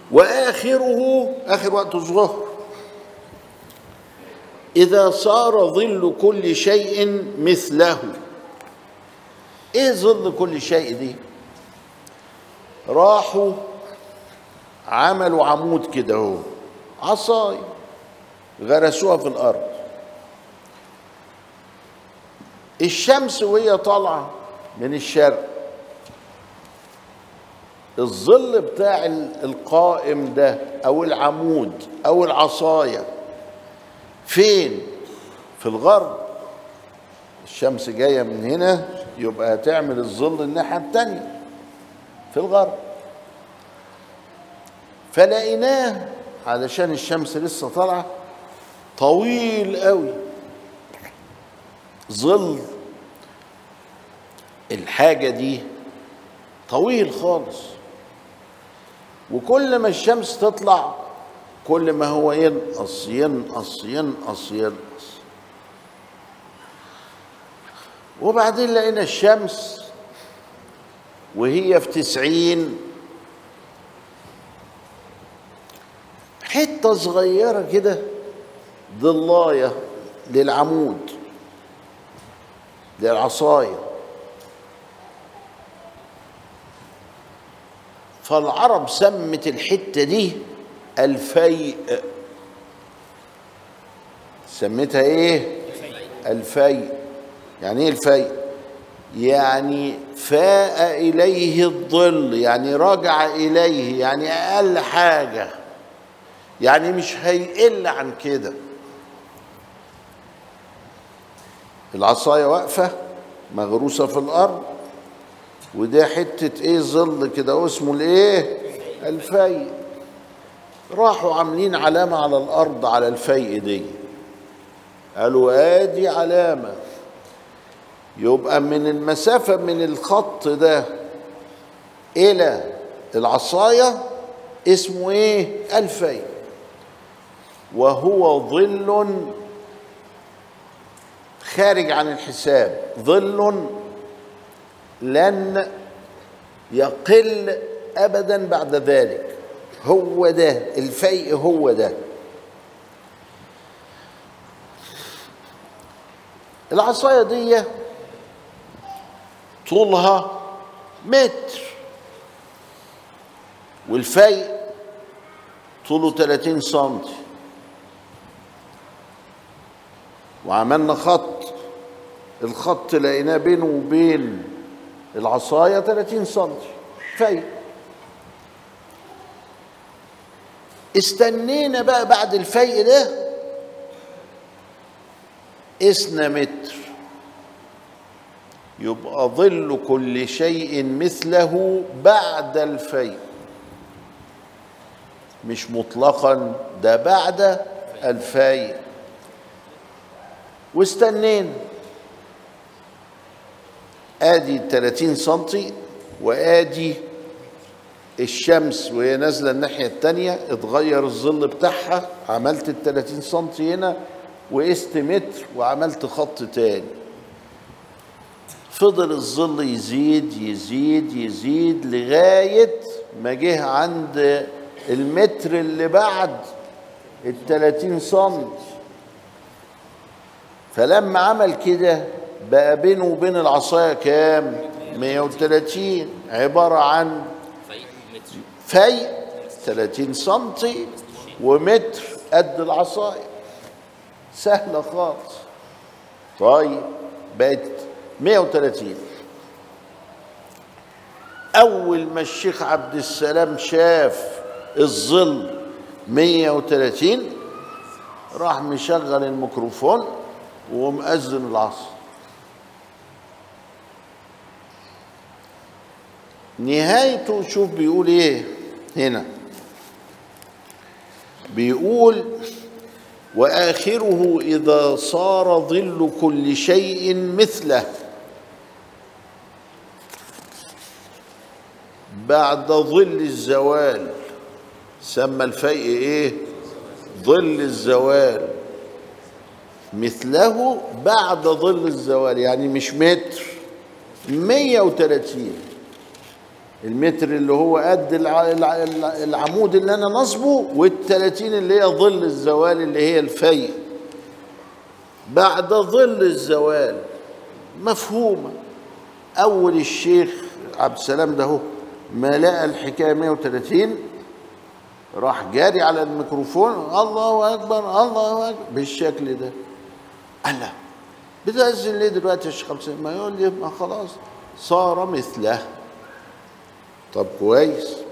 واخره اخر وقت الظهر اذا صار ظل كل شيء مثله ايه ظل كل شيء دي راحوا عملوا عمود كده اهو عصاي غرسوها في الارض الشمس وهي طالعه من الشرق الظل بتاع القائم ده او العمود او العصايه فين في الغرب الشمس جايه من هنا يبقى هتعمل الظل الناحيه التانيه في الغرب فلقيناه علشان الشمس لسه طالعه طويل قوي ظل الحاجه دي طويل خالص وكل ما الشمس تطلع كل ما هو ينقص ينقص ينقص ينقص وبعدين لقينا الشمس وهي في تسعين حتة صغيرة كده ضلاية للعمود للعصاية فالعرب سمت الحتة دي الفيء سميتها ايه الفيء يعني ايه الفيء يعني فاء اليه الظل يعني رجع اليه يعني اقل حاجه يعني مش هيقل عن كده العصايه واقفه مغروسه في الارض وده حته ايه ظل كده اسمه الايه الفيء راحوا عاملين علامه على الارض على الفيء دي قالوا ادي علامه يبقى من المسافه من الخط ده الى العصايه اسمه ايه الفيء وهو ظل خارج عن الحساب ظل لن يقل ابدا بعد ذلك هو ده الفيء هو ده العصايه دي طولها متر والفيء طوله 30 سنتي وعملنا خط الخط لقيناه بينه وبين العصاية 30 سنتي فيء استنينا بقى بعد الفيء ده اسنا متر يبقى ظل كل شيء مثله بعد الفيء مش مطلقا ده بعد الفيء واستنينا ادي 30 سنتي وادي الشمس وهي نازله الناحيه الثانيه اتغير الظل بتاعها عملت ال 30 سنتي هنا وقست متر وعملت خط تاني فضل الظل يزيد يزيد يزيد لغايه ما جه عند المتر اللي بعد ال 30 سم فلما عمل كده بقى بينه وبين العصايه كام 130 عباره عن في 30 سم ومتر قد العصايه سهله خالص طيب بقت 130 اول ما الشيخ عبد السلام شاف الظل 130 راح مشغل الميكروفون ومأذن العصر نهايته شوف بيقول ايه هنا بيقول واخره اذا صار ظل كل شيء مثله بعد ظل الزوال سمى الفيء ايه ظل الزوال مثله بعد ظل الزوال يعني مش متر 130 المتر اللي هو قد الع- الع- الع- العمود اللي انا نصبه والتلاتين اللي هي ظل الزوال اللي هي الفي بعد ظل الزوال مفهومة أول الشيخ عبد السلام ده هو ما لقى الحكاية 130 راح جاري على الميكروفون الله أكبر الله أكبر بالشكل ده قال لا بتأذن ليه دلوقتي يا شيخ عبد السلام ما يقول لي ما خلاص صار مثله طب كويس